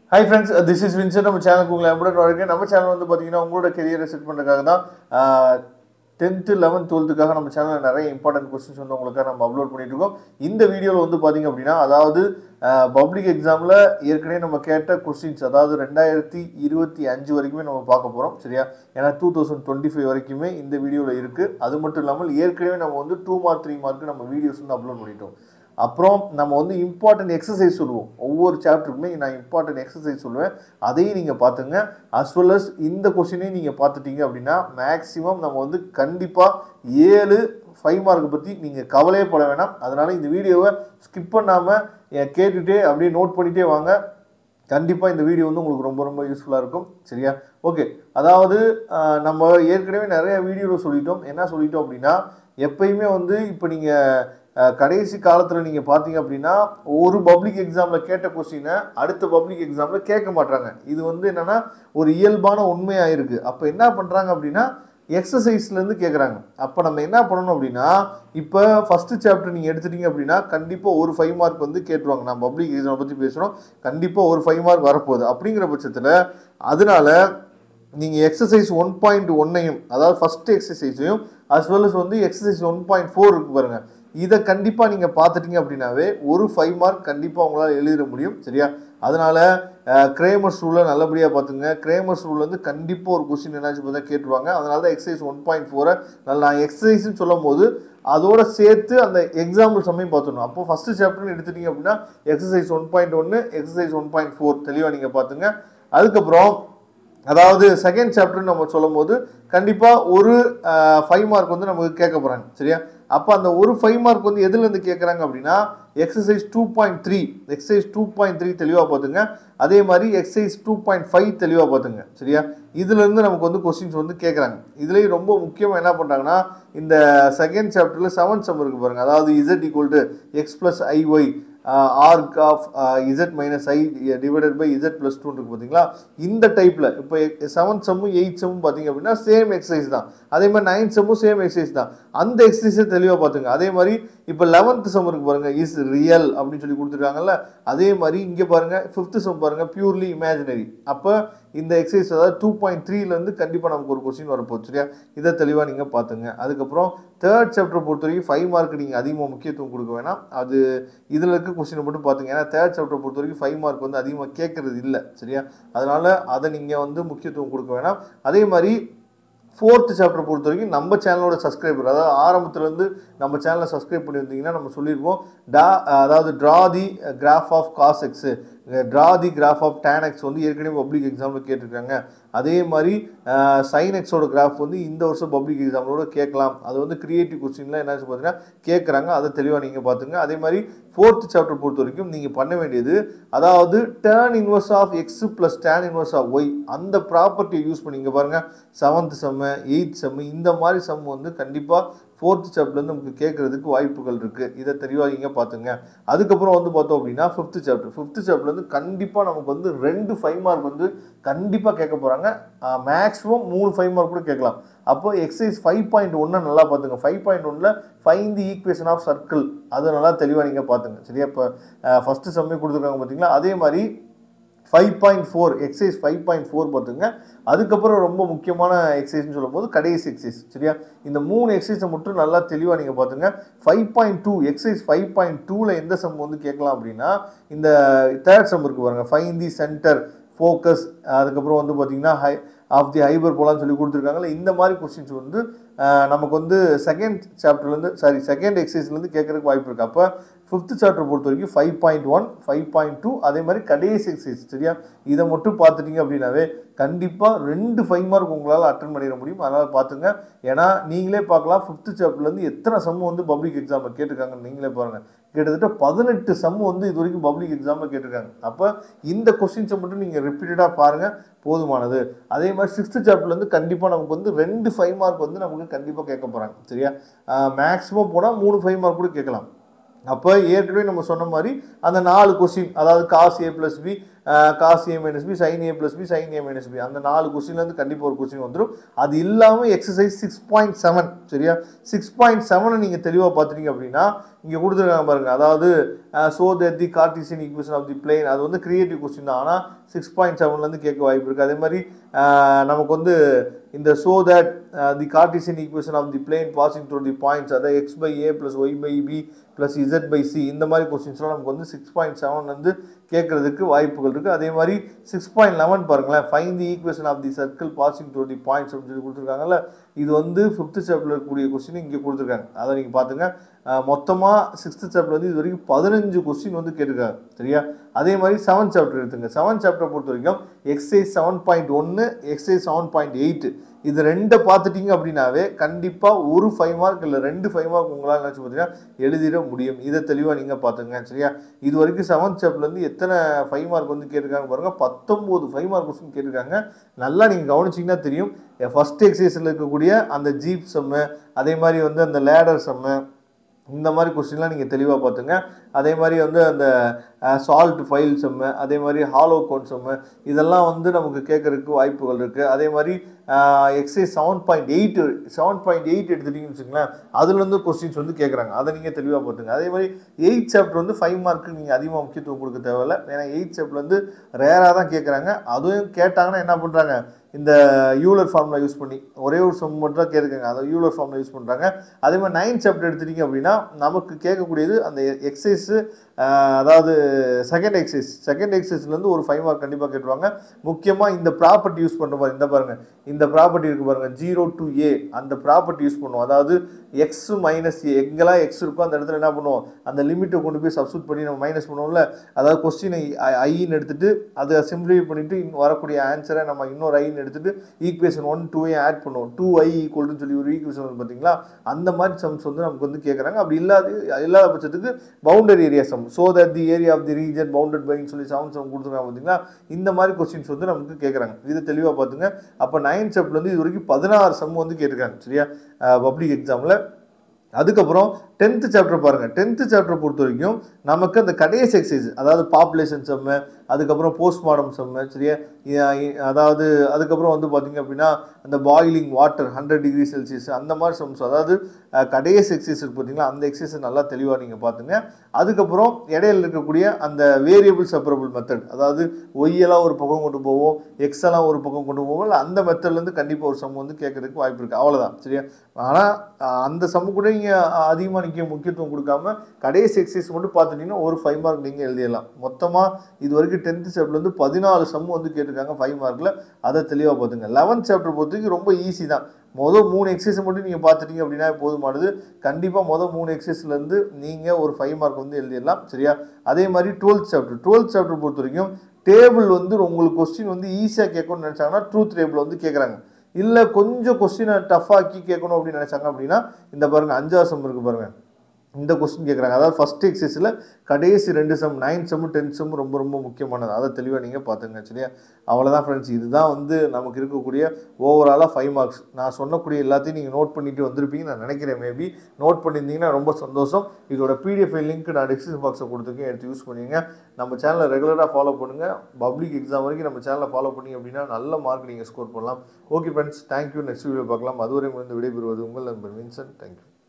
high friends this is Vinson நம்ம சேனலுக்கு உங்களை அன்புடன் வரேன் நம்ம சேனல் வந்து பார்த்தீங்கன்னா உங்களோட கெரியரை செட் பண்ணுறதுக்காக தான் டென்த்து லெவன்த் டுவெல்த்துக்காக நம்ம சேனலில் நிறைய இம்பார்ட்டன்ட் கொஸ்டின்ஸ் வந்து உங்களுக்காக நம்ம அப்லோட் பண்ணிட்டு இருக்கோம் இந்த வீடியோவில் வந்து பார்த்தீங்க அப்படின்னா அதாவது பப்ளிக் எக்ஸாமில் ஏற்கனவே நம்ம கேட்ட கொஸ்டின்ஸ் அதாவது ரெண்டாயிரத்தி இருபத்தி அஞ்சு வரைக்குமே நம்ம பார்க்க போகிறோம் சரியா ஏன்னா டூ தௌசண்ட் டுவெண்ட்டி ஃபைவ் வரைக்குமே இந்த வீடியோவில் இருக்குது அது மட்டும் இல்லாமல் ஏற்கனவே நம்ம வந்து டூ மார்க் த்ரீ மார்க்கு நம்ம வீடியோஸ் வந்து அப்லோட் பண்ணிட்டோம் அப்புறம் நம்ம வந்து இம்பார்ட்டன்ட் எக்ஸசைஸ் சொல்லுவோம் ஒவ்வொரு சாப்டருக்குமே நான் இம்பார்ட்டன்ட் எக்ஸசைஸ் சொல்லுவேன் அதையும் நீங்கள் பார்த்துங்க அஸ் வெல் அஸ் இந்த கொஷினையும் நீங்கள் பார்த்துட்டீங்க அப்படின்னா மேக்ஸிமம் நம்ம வந்து கண்டிப்பாக ஏழு ஃபைவ் மார்க்கை பற்றி நீங்கள் கவலையே பட வேணாம் அதனால் இந்த வீடியோவை ஸ்கிப் பண்ணாமல் கேட்டுகிட்டே அப்படியே நோட் பண்ணிகிட்டே வாங்க கண்டிப்பாக இந்த வீடியோ வந்து உங்களுக்கு ரொம்ப ரொம்ப யூஸ்ஃபுல்லாக இருக்கும் சரியா ஓகே அதாவது ஆஹ், நம்ம ஏற்கனவே நிறைய வீடியோவில் சொல்லிட்டோம் என்ன சொல்லிட்டோம் அப்படின்னா எப்பயுமே வந்து இப்போ நீங்கள் கடைசி காலத்தில் நீங்கள் பார்த்தீங்க அப்படின்னா ஒரு பப்ளிக் எக்ஸாமில் கேட்ட கொஸ்டினை அடுத்த பப்ளிக் எக்ஸாமில் கேட்க மாட்டாங்க இது வந்து என்னென்னா ஒரு இயல்பான உண்மையாக இருக்குது அப்போ என்ன பண்ணுறாங்க அப்படின்னா எக்ஸசைஸ்லேருந்து கேட்குறாங்க அப்போ நம்ம என்ன பண்ணணும் அப்படின்னா இப்போ ஃபஸ்ட்டு சாப்டர் நீங்கள் எடுத்துட்டீங்க அப்படின்னா கண்டிப்பாக ஒரு ஃபைவ் மார்க் வந்து கேட்டுருவாங்க நான் பப்ளிக் எக்ஸாம் பற்றி பேசுகிறோம் கண்டிப்பாக ஒரு ஃபைவ் மார்க் வரப்போகுது அப்படிங்கிற பட்சத்தில் அதனால நீங்கள் எக்ஸசைஸ் ஒன் பாயிண்ட் ஒன்னையும் அதாவது ஃபஸ்ட்டு எக்ஸசைஸையும் அஸ் வெல் as வந்து எக்ஸசைஸ் ஒன் பாயிண்ட் ஃபோர் இருக்கு பாருங்கள் இதை கண்டிப்பாக நீங்கள் பார்த்துட்டீங்க அப்படின்னாவே ஒரு ஃபைவ் மார்க் கண்டிப்பாக உங்களால் எழுதிட முடியும் சரியா அதனால கிரேமர்ஸ் ரூலை நல்லபடியாக பார்த்துங்க கிரேமர்ஸ் ரூல் வந்து கண்டிப்பாக ஒரு கொஸ்டின் என்னாச்சு பார்த்தா கேட்டுருவாங்க அதனால தான் எக்ஸசைஸ் ஒன் பாயிண்ட் ஃபோரை நான் எக்ஸசைஸ்னு சொல்லும் போது அதோட சேர்த்து அந்த எக்ஸாம்பிள் சமயம் பார்த்துடணும் அப்போ ஃபஸ்ட்டு சாப்டர்னு எடுத்துட்டீங்க அப்படின்னா எக்ஸசைஸ் ஒன் பாயிண்ட் ஒன்று எக்ஸசைஸ் ஒன் பாயிண்ட் ஃபோர் தெளிவாக நீங்கள் பார்த்துங்க அதுக்கப்புறம் அதாவது செகண்ட் சாப்டர் நம்ம சொல்லும் போது கண்டிப்பாக ஒரு ஃபைவ் மார்க் வந்து நமக்கு கேட்க போகிறாங்க சரியா அப்போ அந்த ஒரு ஃபைவ் மார்க் வந்து எதுலேருந்து கேட்குறாங்க அப்படின்னா exercise two point three exercise two point three தெளிவாக பார்த்துங்க அதே மாதிரி எக்ஸசைஸ் டூ பாயிண்ட் ஃபைவ் தெளிவாக பார்த்துங்க சரியா இதுலேருந்து நமக்கு வந்து கொஸ்டின்ஸ் வந்து கேட்குறாங்க இதுலேயும் ரொம்ப முக்கியமாக என்ன பண்ணுறாங்கன்னா இந்த செகண்ட் சாப்டரில் செவன்த் சம் இருக்கு பாருங்க அதாவது z equal to x plus iy arg of z minus i divided by z plus two இருக்கு பார்த்தீங்களா இந்த டைப்பில் இப்போ செவன்த் செம்மும் எயிட் செம்மும் பார்த்தீங்க அப்படின்னா சேம் எக்ஸசைஸ் தான் அதே மாதிரி நைன்த் செம்மும் சேம் எக்ஸசைஸ் தான் அந்த எக்ஸசைஸை தெளிவாக பார்த்துங்க அதே மாதிரி இப்போ லெவன்த் செம் இருக்கு பாருங்க இஸ் ரியல் அப்படின்னு சொல்லி கொடுத்துருக்காங்கல்ல அதே மாதிரி இங்கே பாருங்க ஃபிஃப்த் செம் பாருங்க பியூர்லி இமேஜினரி அப்போ இந்த எக்ஸசைஸ் அதாவது டூ பாயிண்ட் த்ரீலேருந்து கண்டிப்பாக நமக்கு ஒரு கொஸ்டின் வரப்போகுது சரியா இதை தெளிவாக நீங்கள் பார்த்துங்க அதுக்கப்புறம் தேர்ட் சாப்டர் பொறுத்த வரைக்கும் ஃபைவ் மார்க் நீங்கள் அதிகமாக முக்கியத்துவம் கொடுக்க வேணாம் அது இதில் இருக்க கொஸ்டினை மட்டும் பார்த்துங்க ஏன்னா தேர்ட் சாப்டர் பொறுத்த வரைக்கும் ஃபைவ் மார்க் வந்து அதிகமாக கேட்கறது இல்லை சரியா அதனால் அதை நீங்கள் வந்து முக்கியத்துவம் கொடுக்க வேணாம் அதே மாதிரி ஃபோர்த்து சாப்டர் பொறுத்த வரைக்கும் நம்ம சேனலோட சப்ஸ்கிரைபர் அதாவது ஆரம்பத்துலேருந்து நம்ம சேனலை சப்ஸ்கிரைப் பண்ணி வந்தீங்கன்னா நம்ம சொல்லியிருப்போம் டா அதாவது draw the graph of cos x draw the graph of tan x வந்து ஏற்கனவே பப்ளிக் எக்ஸாமில் கேட்டிருக்காங்க அதே மாதிரி சைன் எக்ஸோட கிராஃப் வந்து இந்த வருஷம் பப்ளிக் எக்ஸாமோட கேட்கலாம் அது வந்து கிரியேட்டிவ் கொஸ்டின்லாம் என்னாச்சு பார்த்தீங்கன்னா கேட்குறாங்க அதை தெளிவாக நீங்கள் பார்த்துங்க அதே மாதிரி ஃபோர்த் சாப்டர் பொறுத்த வரைக்கும் நீங்கள் பண்ண வேண்டியது அதாவது tan inverse of x plus tan inverse of y அந்த ப்ராப்பர்ட்டியை யூஸ் பண்ணி இங்கே பாருங்கள் செவன்த் செம்மு எயித் செம்மு இந்த மாதிரி சம் வந்து கண்டிப்பாக ஃபோர்த் சாப்டர்லேருந்து நமக்கு கேட்குறதுக்கு வாய்ப்புகள் இருக்குது இதை தெளிவாக இங்கே பார்த்துங்க அதுக்கப்புறம் வந்து பார்த்தோம் அப்படின்னா ஃபிஃப்த்து சாப்டர் ஃபிஃப்த்து சாப்டர்லேருந்து கண்டிப்பாக நமக்கு வந்து ரெண்டு ஃபைவ் மார்க் வந்து கண்டிப்பாக கேட்க போகிறாங்க மேக்ஸிமம் மூணு ஃபைவ் மார்க் கூட கேட்கலாம் அப்போ எக்ஸசைஸ் ஃபைவ் பாயிண்ட் ஒன்னை நல்லா பார்த்துங்க ஃபைவ் பாயிண்ட் ஒன்னில் find the equation of circle அதை நல்லா தெளிவாக நீங்கள் பார்த்துங்க சரியா இப்போ ஃபஸ்ட்டு சம்மே கொடுத்துருக்காங்க பார்த்தீங்களா அதே மாதிரி five point four exercise five point four பார்த்துங்க அதுக்கப்புறம் ரொம்ப முக்கியமான எக்ஸசைஸ்னு சொல்லும்போது கடைசி எக்ஸசைஸ் சரியா இந்த மூணு எக்ஸசைஸை மட்டும் நல்லா தெளிவாக நீங்கள் பார்த்துங்க five point two exercise five point டூவில் எந்த சம் வந்து கேட்கலாம் அப்படின்னா இந்த தேர்ட் சம் இருக்கு பாருங்க ஃபைன் தி சென்டர் ஃபோக்கஸ் அதுக்கப்புறம் வந்து பார்த்தீங்கன்னா ஹை ஆஃப் தி ஹைபர் போலான்னு சொல்லி கொடுத்துருக்காங்கல்ல இந்த மாதிரி கொஸ்டின்ஸ் வந்து அஹ், நமக்கு வந்து செகண்ட் சாப்டர்லேருந்து சாரி செகண்ட் எக்ஸசைஸ்லேருந்து கேட்கறதுக்கு வாய்ப்பு இருக்குது அப்போ ஃபிஃப்த் சாப்டர் பொறுத்த வரைக்கும் five point one five point two அதே மாதிரி கடைசி எக்ஸசைஸ் சரியா இதை மட்டும் பார்த்துட்டீங்க அப்படின்னாவே கண்டிப்பாக ரெண்டு ஃபைவ் மார்க் உங்களால் அட்டன் பண்ணிட முடியும் அதனால் பார்த்துங்க ஏன்னா நீங்களே பார்க்கலாம் ஃபிஃப்த்து சாப்டர்லேருந்து எத்தனை சம் வந்து பப்ளிக் எக்ஸாமில் கேட்டிருக்காங்கன்னு நீங்களே பாருங்கள் கிட்டத்தட்ட பதினெட்டு சம் வந்து இது வரைக்கும் பப்ளிக் எக்ஸாமில் கேட்டிருக்காங்க அப்போ இந்த கொஸ்டின்ஸை மட்டும் நீங்கள் ரிப்பீட்டடாக பாருங்கள் போதுமானது அதே மாதிரி சிக்ஸ்த்து சாப்டர்லேருந்து கண்டிப்பாக நமக்கு வந்து ரெண்டு ஃபைவ் மார்க் வந்து நமக்கு கண்டிப்பாக கேட்க போகிறாங்க சரியா மேக்ஸிமம் போனால் மூணு ஃபைவ் மார்க் கூட கேட்கலாம் அப்போ ஏற்கனவே நம்ம சொன்ன மாதிரி அந்த நாலு கொஸ்டின் அதாவது cos a plus b cos a minus b sine a plus b sine a minus b அந்த நாலு கொஸ்டின்லேருந்து கண்டிப்பாக ஒரு கொஸ்டின் வந்துடும் அது இல்லாமல் எக்ஸசைஸ் சிக்ஸ் பாயிண்ட் செவன் சரியா சிக்ஸ் பாயிண்ட் செவனை நீங்கள் தெளிவாக பார்த்துட்டீங்க அப்படின்னா இங்கே கொடுத்துருக்காங்க பாருங்க அதாவது so that the Cartesian equation of the plane அது வந்து கிரியேட்டிவ் கொஸ்டின் தான் ஆனால் சிக்ஸ் பாயிண்ட் செவன்லேருந்து கேட்க வாய்ப்பு இருக்குது அதே மாதிரி ஆஹ், நமக்கு வந்து இந்த so that the Cartesian equation of the plane passing through the points அதாவது x by a plus y by b plus z by c இந்த மாதிரி கொஸ்டின்ஸ்லாம் நமக்கு வந்து சிக்ஸ் பாயிண்ட் செவன் வந்து கேட்கறதுக்கு வாய்ப்புகள் இருக்குது அதே மாதிரி சிக்ஸ் பாயிண்ட் லெவன் பாருங்களேன் find the equation of the circle passing through the points அப்படின்னு சொல்லி கொடுத்துருக்காங்கல்ல இது வந்து ஃபிஃப்த்து சாப்டர் இருக்கக்கூடிய கொஸ்டின் இங்கே கொடுத்துருக்காங்க அதை நீங்கள் பார்த்துங்க மொத்தமாக சிக்ஸ்த்து சாப்டர் வந்து இது வரைக்கும் பதினஞ்சு கொஸ்டின் வந்து கேட்டிருக்காங்க சரியா அதே மாதிரி செவன் சாப்டர் எடுத்துங்க செவன் சாப்டர் பொறுத்த வரைக்கும் எக்ஸைஸ் செவன் பாயிண்ட் ஒன்று எக்ஸைஸ் செவன் பாயிண்ட் எயிட்டு இது ரெண்டை பார்த்துட்டீங்க அப்படின்னாவே கண்டிப்பாக ஒரு ஃபைவ் மார்க் இல்லை ரெண்டு ஃபைவ் மார்க் உங்களால் நினச்சி பார்த்தீங்கன்னா எழுதிட முடியும் இதை தெளிவாக நீங்கள் பார்த்துங்க சரியா இது வரைக்கும் செவன்த் சாப்டர்லேருந்து எத்தனை ஃபைவ் மார்க் வந்து கேட்டிருக்காங்க பாருங்கள் பத்தொம்போது ஃபைவ் மார்க் கொஸ்டின் கேட்டிருக்காங்க நல்லா நீங்கள் கவனிச்சிங்கன்னா தெரியும் ஃபஸ்ட் எக்ஸசைஸில் இருக்கக்கூடிய அந்த ஜீப் செம்மு அதே மாதிரி வந்து அந்த லேடர் செம்மு இந்த மாதிரி கொஸ்டின்லாம் நீங்கள் தெளிவாக பார்த்துங்க அதே மாதிரி வந்து அந்த சால்ட் ஃபைல் செம்மு அதே மாதிரி ஹாலோ கோன் செம்மு இதெல்லாம் வந்து நமக்கு கேட்கறதுக்கு வாய்ப்புகள் இருக்குது அதே மாதிரி exercise seven point eight seven point eight எடுத்துட்டீங்கன்னு வச்சுங்களேன் அதுலேருந்து கொஸ்டின்ஸ் வந்து கேட்குறாங்க அதை நீங்கள் தெளிவாக பார்த்துங்க அதே மாதிரி எயிட் சாப்டர் வந்து ஃபைவ் மார்க்கு நீங்கள் அதிகமாக முக்கியத்துவம் கொடுக்க தேவையில்ல ஏன்னா எயிட் சாப்டர் வந்து ரேராக தான் கேட்குறாங்க அதுவும் கேட்டாங்கன்னா என்ன பண்ணுறாங்க இந்த யூலர் ஃபார்முலா யூஸ் பண்ணி ஒரே ஒரு சம் மட்டும் தான் கேட்குறாங்க அதை யூலர் ஃபார்முலா யூஸ் பண்ணுறாங்க அதே மாதிரி நைன் சாப்டர் எடுத்துட்டீங்க அப்படின்னா நமக்கு கேட்கக்கூடியது அந்த எக்ஸசைஸு அதாவது செகண்ட் எக்ஸசைஸ் செகண்ட் எக்ஸசைஸ்லேருந்து ஒரு ஃபைவ் மார்க் கண்டிப்பாக கேட்டுருவாங்க முக்கியமாக இந்த ப்ராப்பர்ட்டி யூஸ் பண்ணுற மாதிரி இந்த பாருங்க இந்த ப்ராப்பர்ட்டி இருக்கு பாருங்க ஜீரோ டு ஏ அந்த ப்ராப்பர்ட்டி யூஸ் பண்ணுவோம் அதாவது எக்ஸ் மைனஸ் ஏ எங்கெல்லாம் எக்ஸ் இருக்கோ அந்த இடத்துல என்ன பண்ணுவோம் அந்த லிமிட்டை கொண்டு போய் சப்ஸ்டியூட் பண்ணி நம்ம மைனஸ் பண்ணுவோம்ல அதாவது கொஸ்டினை ஐன்னு எடுத்துட்டு அதை சிம்பிளிஃபை பண்ணிட்டு இன்னும் வரக்கூடிய ஆன்சரை நம்ம இன்னொரு ஐன்னு எடுத்துட்டு ஈக்குவேஷன் ஒன் டூவையும் ஆட் பண்ணுவோம் டூ ஐ ஈக்குவல்னு சொல்லி ஒரு ஈக்குவேஷன் வந்து பார்த்தீங்களா அந்த மாதிரி சம்ஸ் வந்து நமக்கு வந்து கேட்குறாங்க அப்படி இல்லாத இல்லாத பட்சத்துக்கு boundary area sum so that the area of the region bounded பைன்னு சொல்லி செவன் சம் கொடுத்துருக்காங்க பார்த்தீங்களா இந்த மாதிரி கொஸ்டின்ஸ் வந்து நமக்கு கேட்குறாங்க இது தெளிவாக பார்த்துங்க அப்போ நைன் செப்ட்லேருந்து இது வரைக்கும் பதினாறு சம் வந்து கேட்டிருக்காங்க சரியா பப்ளிக் எக்ஸாமில் அதுக்கப்புறம் டென்த்து சாப்டர் பாருங்கள் டென்த்து சாப்டர் பொறுத்த வரைக்கும் நமக்கு அந்த கடைசி எக்ஸசைஸ் அதாவது பாப்புலேஷன் செம்மு அதுக்கப்புறம் போஸ்ட்மார்டம் செம்மு சரியா இ- இ- அதாவது அதுக்கப்புறம் வந்து பார்த்தீங்க அப்படின்னா அந்த boiling water hundred degree Celsius அந்த மாதிரி சம்ஸ் அதாவது அஹ், கடைசி எக்ஸசைஸ் இருக்கு பார்த்தீங்களா அந்த எக்ஸசைஸ் நல்லா தெளிவாக நீங்கள் பார்த்துங்க அதுக்கப்புறம் இடையில இருக்கக்கூடிய அந்த வேரியபிள் செப்பரபிள் மெத்தட் அதாவது ஒய்யெல்லாம் ஒரு பக்கம் கொண்டு போவோம் எக்ஸ் எல்லாம் ஒரு பக்கம் கொண்டு போவோம் இல்ல அந்த மெத்தட்லேருந்து கண்டிப்பாக ஒரு சம் வந்து கேட்கறதுக்கு வாய்ப்பு இருக்குது அவ்வளோதான் சரியா ஆனால் அந்த சம்மு கூட நீங்கள் அதிகமாக நிற்க முக்கியத்துவம் கொடுக்காம கடைசி எக்ஸசைஸ் மட்டும் பார்த்துட்டீங்கன்னா ஒரு ஃபைவ் மார்க் நீங்கள் எழுதிடலாம் மொத்தமாக இது வரைக்கும் டென்த்து சாப்டர்லேருந்து பதினாலு சம் வந்து கேட்டிருக்காங்க ஃபைவ் மார்க்கில் அதை தெளிவாக பார்த்துங்க லெவன்த் சாப்டர் பொறுத்தவரைக்கும் ரொம்ப ஈஸி தான் மொதல் மூணு எக்ஸசைஸ் மட்டும் நீங்கள் பார்த்துட்டீங்க அப்படின்னா போதுமானது கண்டிப்பாக மொதல் மூணு எக்ஸசைஸ்லேருந்து நீங்கள் ஒரு ஃபைவ் மார்க் வந்து எழுதிடலாம் சரியா அதே மாதிரி டுவெல்த் சாப்டர் டுவெல்த் சாப்டர் பொறுத்த வரைக்கும் டேபிள் வந்து உங்களுக்கு கொஸ்டின் வந்து ஈஸியாக கேட்கணும்னு நினச்சாங்கன்னா ட்ரூத் டேபிள் வந்து கேட்குறாங்க இல்லை கொஞ்சம் கொஸ்டினை டஃப்பாக்கி கேட்கணும் அப்படின்னு நினச்சாங்க அப்படின்னா இந்த பாருங்க அஞ்சாவது சம் இருக்கு பாருங்க இந்த கொஸ்டின் கேட்குறாங்க அதாவது ஃபஸ்ட் எக்ஸசைஸில் கடைசி ரெண்டு sum nine sum tenth sum ரொம்ப ரொம்ப முக்கியமானது அதை தெளிவாக நீங்கள் பார்த்துங்க சரியா அவ்வளோதான் ஃப்ரெண்ட்ஸ் இதுதான் வந்து நமக்கு இருக்கக்கூடிய ஓவராலாக ஃபைவ் மார்க்ஸ் நான் சொன்னக்கூடிய எல்லாத்தையும் நீங்கள் நோட் பண்ணிட்டு வந்திருப்பீங்க நான் நினைக்கிறேன் மேபி நோட் பண்ணியிருந்தீங்கன்னா ரொம்ப சந்தோஷம் இதோட பிடிஎஃப் லிங்க் நான் டிஸ்கிரிப்ஷன் பாக்ஸில் கொடுத்துருக்கேன் எடுத்து யூஸ் பண்ணிங்க நம்ம சேனலை ரெகுலராக ஃபாலோ பண்ணுங்கள் பப்ளிக் எக்ஸாம் வரைக்கும் நம்ம சேனலை ஃபாலோ பண்ணி அப்படின்னா நல்ல மார்க் நீங்கள் ஸ்கோர் பண்ணலாம் okay friends thank you next video பார்க்கலாம் அதுவரை முடிந்து விடைபெறுவது உங்கள் நண்பர் வின்சன் தேங்க்யூ